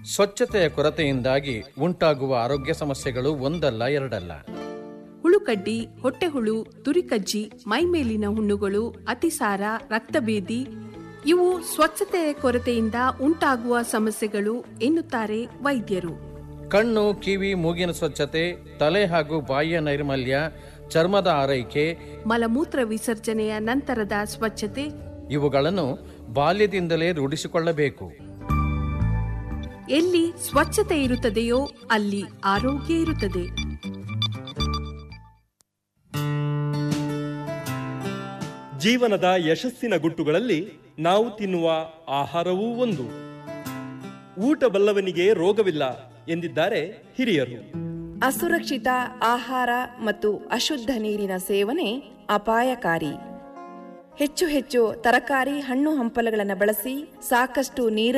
ಸ್ವಚ್ಛತೆಯ ಕೊರತೆಯಿಂದಾಗಿ ಉಂಟಾಗುವ ಆರೋಗ್ಯ ಸಮಸ್ಯೆಗಳು ಒಂದಲ್ಲ ಎರಡಲ್ಲ ಹುಳುಕಡ್ಡಿ ಹೊಟ್ಟೆಹುಳು ತುರಿಕಜ್ಜಿ ಮೈಮೇಲಿನ ಹುಣ್ಣುಗಳು ಅತಿಸಾರ ರಕ್ತಭೇದಿ ಇವು ಸ್ವಚ್ಛತೆಯ ಕೊರತೆಯಿಂದ ಉಂಟಾಗುವ ಸಮಸ್ಯೆಗಳು ಎನ್ನುತ್ತಾರೆ ವೈದ್ಯರು ಕಣ್ಣು ಕಿವಿ ಮೂಗಿನ ಸ್ವಚ್ಛತೆ ತಲೆ ಹಾಗೂ ಬಾಯಿಯ ನೈರ್ಮಲ್ಯ ಚರ್ಮದ ಆರೈಕೆ ಮಲಮೂತ್ರ ವಿಸರ್ಜನೆಯ ನಂತರದ ಸ್ವಚ್ಛತೆ ಇವುಗಳನ್ನು ಬಾಲ್ಯದಿಂದಲೇ ರೂಢಿಸಿಕೊಳ್ಳಬೇಕು ಎಲ್ಲಿ ಸ್ವಚ್ಛತೆ ಇರುತ್ತದೆಯೋ ಅಲ್ಲಿ ಆರೋಗ್ಯ ಇರುತ್ತದೆ ಜೀವನದ ಯಶಸ್ಸಿನ ಗುಟ್ಟುಗಳಲ್ಲಿ ನಾವು ತಿನ್ನುವ ಆಹಾರವೂ ಒಂದು ಊಟ ಬಲ್ಲವನಿಗೆ ರೋಗವಿಲ್ಲ ಎಂದಿದ್ದಾರೆ ಹಿರಿಯರು ಅಸುರಕ್ಷಿತ ಆಹಾರ ಮತ್ತು ಅಶುದ್ಧ ನೀರಿನ ಸೇವನೆ ಅಪಾಯಕಾರಿ ಹೆಚ್ಚು ಹೆಚ್ಚು ತರಕಾರಿ ಹಣ್ಣು ಹಂಪಲುಗಳನ್ನು ಬಳಸಿ ಸಾಕಷ್ಟು ನೀರು